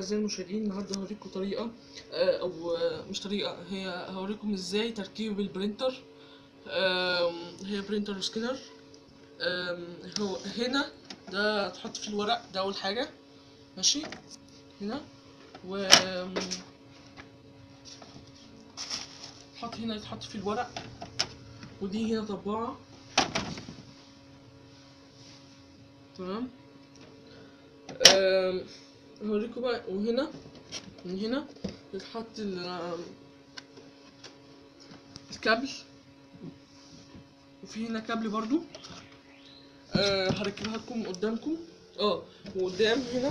اعزائي المشاهدين النهارده هوريكم طريقه آه، او آه، مش طريقه هي هوريكم ازاي تركيب البرينتر آم، هي برينتر سكينر آم، هو هنا ده تحط فيه الورق ده اول حاجه ماشي هنا و آم، تحط هنا يتحط فيه الورق ودي هنا طباعه تمام آم، هوريكم بقى وهنا من هنا يتحط ال- الكابل وفي هنا كابل برضو آه هركبها لكم قدامكم اه وقدام هنا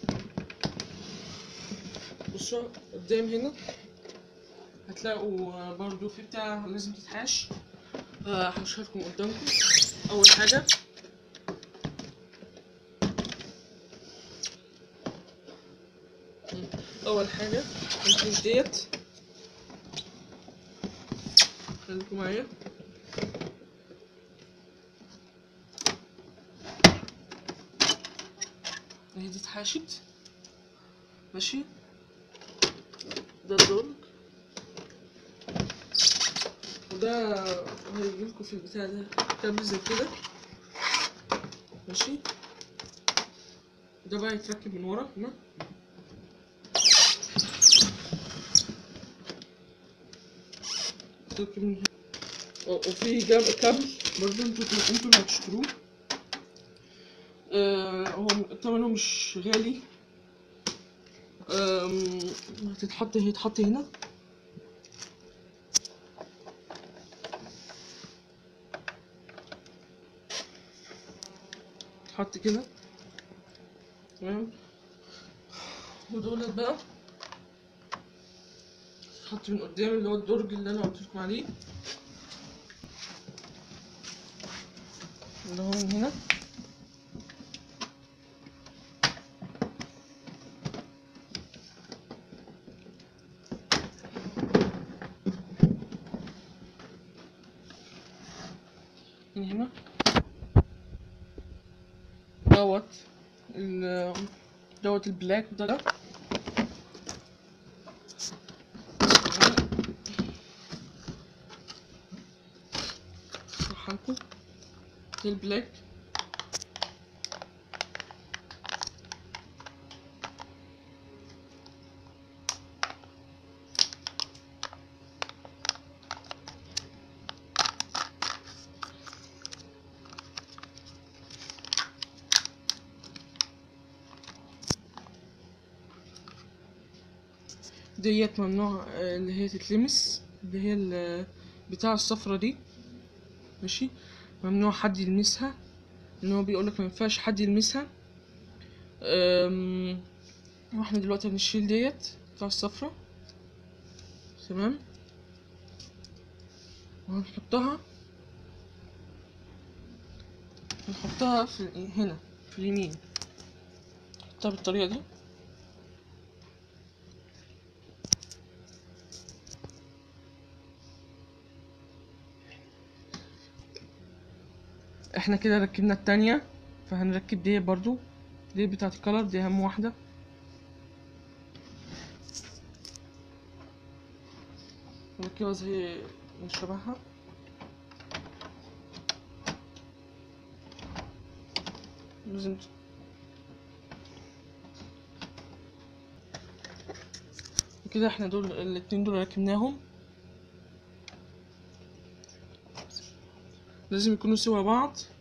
بصوا قدام هنا هتلاقوا آه، برضو في بتاع لازم تتحاش آه هحشها لكم قدامكم اول حاجه اول حاجه الفيش ديت خليكم معايا اهي دي اتحاشت ماشي ده الدرج وده هيجيلكوا في البتاع ده كابل زي كده ماشي ده بقى يتركب من ورا هنا يتركب من هنا اه وفي جاب كابل برضه انتوا انتوا اللي هتشتروه آه هو ثمنه مش غالي آم، هتتحط هيتحط هنا تحط كده تمام ودولت بقى تحط من قدام اللي هو الدرج اللي انا قلت لكم عليه اللي هو من هنا من هنا دوت ال دوت البلاك ده صحنكم ده البلاك ديت ممنوع آه، اللي هي تتلمس اللي هي ال- بتاع الصفرة دي ماشي ممنوع حد يلمسها ان هو بيقولك ما ينفعش حد يلمسها أم، واحنا دلوقتي هنشيل ديت بتاع الصفرة تمام وهنحطها هنحطها في ال- هنا في اليمين نحطها بالطريقة دي احنا كده ركبنا التانية فهنركب دي برضو دي بتاعت الكلر دي اهم واحدة نركبها زي من شبهها لازم ت- وكده احنا دول الاتنين دول ركبناهم لازم يكونوا سوا بعض